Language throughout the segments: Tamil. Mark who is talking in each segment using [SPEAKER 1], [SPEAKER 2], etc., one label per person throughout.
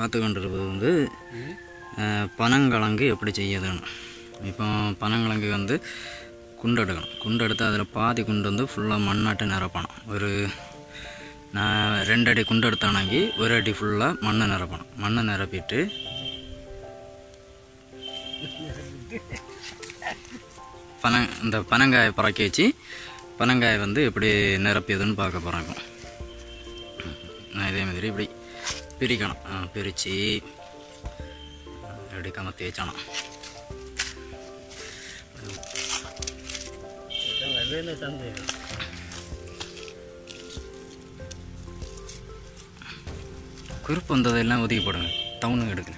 [SPEAKER 1] பார்த்து கொண்டிருப்பது வந்து அஹ், பனங்கிழங்கு எப்படி செய்யுதுன்னு இப்போ பனங்கிழங்கு வந்து குண்டு எடுக்கணும் குண்டு எடுத்து அதில் பாதி குண்டு வந்து ஃபுல்லாக மண்ணாட்டு நிரப்பணும் ஒரு நான் ரெண்டு அடி குண்டு எடுத்தானாக்கி ஒரு அடி ஃபுல்லாக மண்ணை நிரப்பணும் மண்ணை நிரப்பிட்டு பன இந்த பனங்காயை பறக்க வச்சு பனங்காயை வந்து எப்படி நிரப்பியதுன்னு பார்க்க போகிறாங்க நான் இதே மாதிரி இப்படி பிரிக்கணும் ஆ, பிரித்து இப்படி கமத்தி வச்சணும் குறுப்பு வந்ததெல்லாம் ஒதுக்கி போடுங்க டவுனுக்கு எடுக்கணும்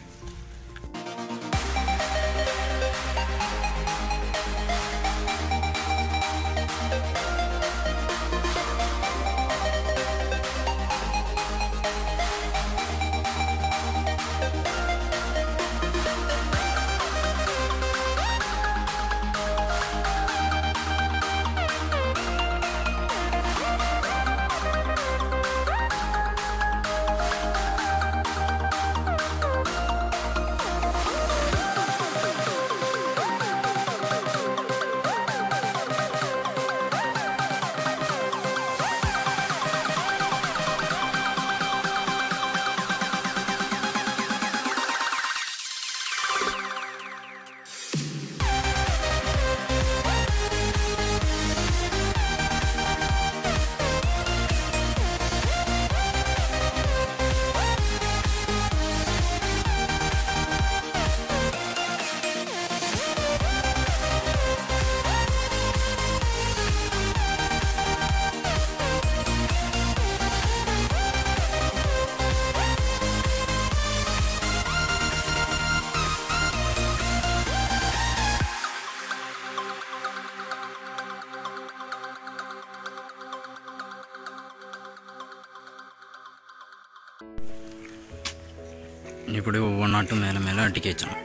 [SPEAKER 1] இப்படி ஒவ்வொன்றாட்டும் மேலே மேலே அடிக்க வச்சணும்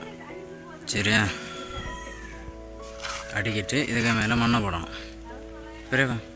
[SPEAKER 1] சரியா அடிக்கிட்டு இதுக்கு மேலே மண்ணை போடணும் பிறகு